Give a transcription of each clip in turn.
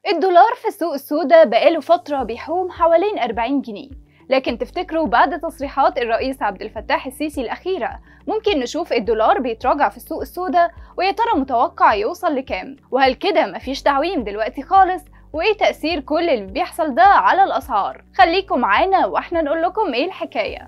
الدولار في السوق السوداء بقاله فترة بيحوم حوالين 40 جنيه لكن تفتكروا بعد تصريحات الرئيس عبد الفتاح السيسي الأخيرة ممكن نشوف الدولار بيتراجع في السوق السوداء ويا ترى متوقع يوصل لكام وهل كده مفيش تعويم دلوقتي خالص وايه تأثير كل اللي بيحصل ده على الأسعار خليكم معانا واحنا نقول لكم ايه الحكاية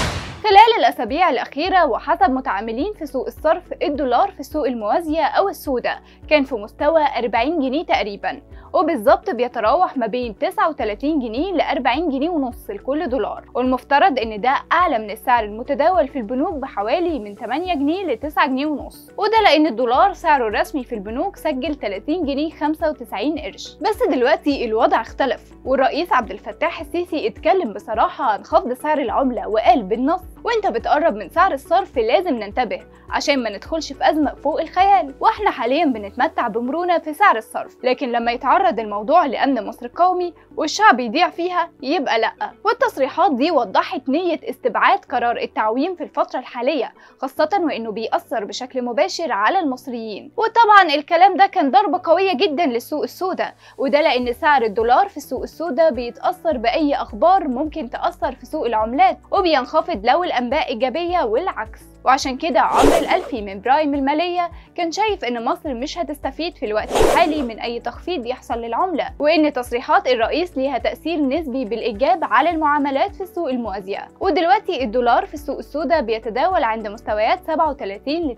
خلال الأسابيع الأخيرة وحسب متعاملين في سوق الصرف الدولار في السوق الموازية أو السوداء كان في مستوى 40 جنيه تقريبا وبالظبط بيتراوح ما بين 39 جنيه ل 40 جنيه ونص لكل دولار والمفترض ان ده اعلى من السعر المتداول في البنوك بحوالي من 8 جنيه ل 9 جنيه ونص وده لان الدولار سعره الرسمي في البنوك سجل 30 جنيه 95 قرش بس دلوقتي الوضع اختلف والرئيس عبد الفتاح السيسي اتكلم بصراحة عن خفض سعر العملة وقال بالنص وانت بتقرب من سعر الصرف لازم ننتبه عشان ما ندخلش في أزمة فوق الخيال واحنا حاليا بنتمتع بمرونة في سعر الصرف لكن لما يتعرض الموضوع لأمن مصر القومي والشعب يضيع فيها يبقى لأ والتصريحات دي وضحت نية استبعاد قرار التعويم في الفترة الحالية خاصة وإنه بيأثر بشكل مباشر على المصريين وطبعا الكلام ده كان ضربة قوية جدا للسوق السوداء وده لأن سعر الدولار في السوق السوداء بيتأثر بأي أخبار ممكن تأثر في سوق العملات وبينخفض لو الأنباء إيجابية والعكس وعشان كده عمرو الألفي من برايم المالية كان شايف إن مصر مش هتستفيد في الوقت الحالي من أي تخفيض يحصل للعملة وإن تصريحات الرئيس ليها تأثير نسبي بالإيجاب على المعاملات في السوق الموازية ودلوقتي الدولار في السوق السوداء بيتداول عند مستويات 37 ل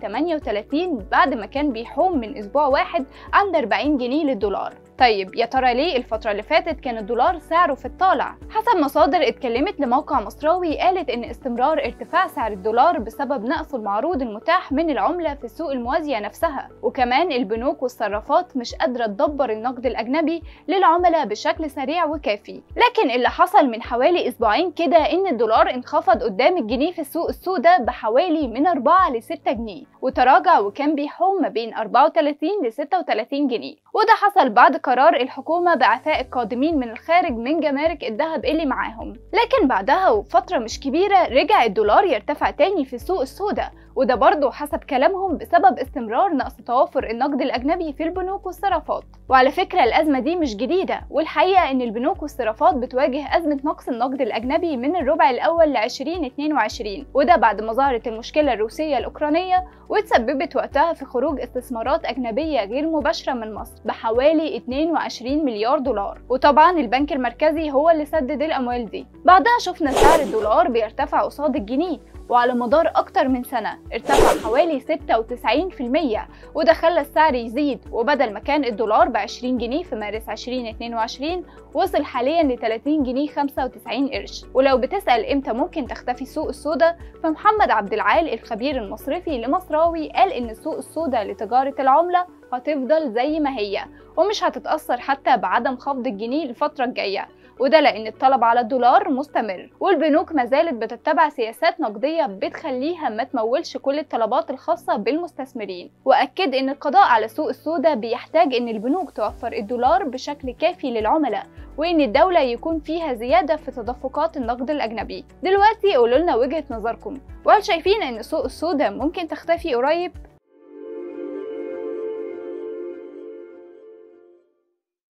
38 بعد ما كان بيحوم من أسبوع واحد عند 40 جنيه للدولار طيب يا ترى ليه الفترة اللي فاتت كان الدولار سعره في الطالع؟ حسب مصادر اتكلمت لموقع مصراوي قالت ان استمرار ارتفاع سعر الدولار بسبب نقص المعروض المتاح من العملة في السوق الموازية نفسها وكمان البنوك والصرافات مش قادرة تدبر النقد الأجنبي للعملاء بشكل سريع وكافي لكن اللي حصل من حوالي أسبوعين كده إن الدولار انخفض قدام الجنيه في السوق السوداء بحوالي من 4 ل 6 جنيه وتراجع وكان بيحوم ما بين 34 ل 36 جنيه وده حصل بعد قرار الحكومة بإعفاء القادمين من الخارج من جمارك الذهب اللي معاهم لكن بعدها وفترة مش كبيرة رجع الدولار يرتفع تاني في السوق السوداء وده برضه حسب كلامهم بسبب استمرار نقص توافر النقد الأجنبي في البنوك والصرافات وعلى فكرة الأزمة دي مش جديدة والحقيقة إن البنوك والصرافات بتواجه أزمة نقص النقد الأجنبي من الربع الأول ل 2022 وده بعد ما ظهرت المشكلة الروسية الأوكرانية وتسببت وقتها في خروج استثمارات أجنبية غير مباشرة من مصر بحوالي 22 مليار دولار وطبعا البنك المركزي هو اللي سدد الأموال دي بعدها شفنا سعر الدولار بيرتفع قصاد الجنيه وعلى مدار أكتر من سنة ارتفع حوالي 96% وده خلى السعر يزيد وبدل ما كان الدولار ب 20 جنيه في مارس 2022 وصل حاليا ل 30 جنيه 95 قرش ولو بتسأل امتى ممكن تختفي السوق السوداء فمحمد عبد العال الخبير المصرفي لمصراوي قال ان السوق السوداء لتجارة العملة هتفضل زي ما هي ومش هتتأثر حتى بعدم خفض الجنيه الفترة الجاية وده لأن الطلب على الدولار مستمر والبنوك ما زالت بتتبع سياسات نقدية بتخليها ما تمولش كل الطلبات الخاصة بالمستثمرين وأكد أن القضاء على السوق السوداء بيحتاج أن البنوك توفر الدولار بشكل كافي للعملاء وان الدولة يكون فيها زيادة في تدفقات النقد الأجنبي دلوقتي قولوا لنا وجهة نظركم وهل شايفين ان السوق السوداء ممكن تختفي قريب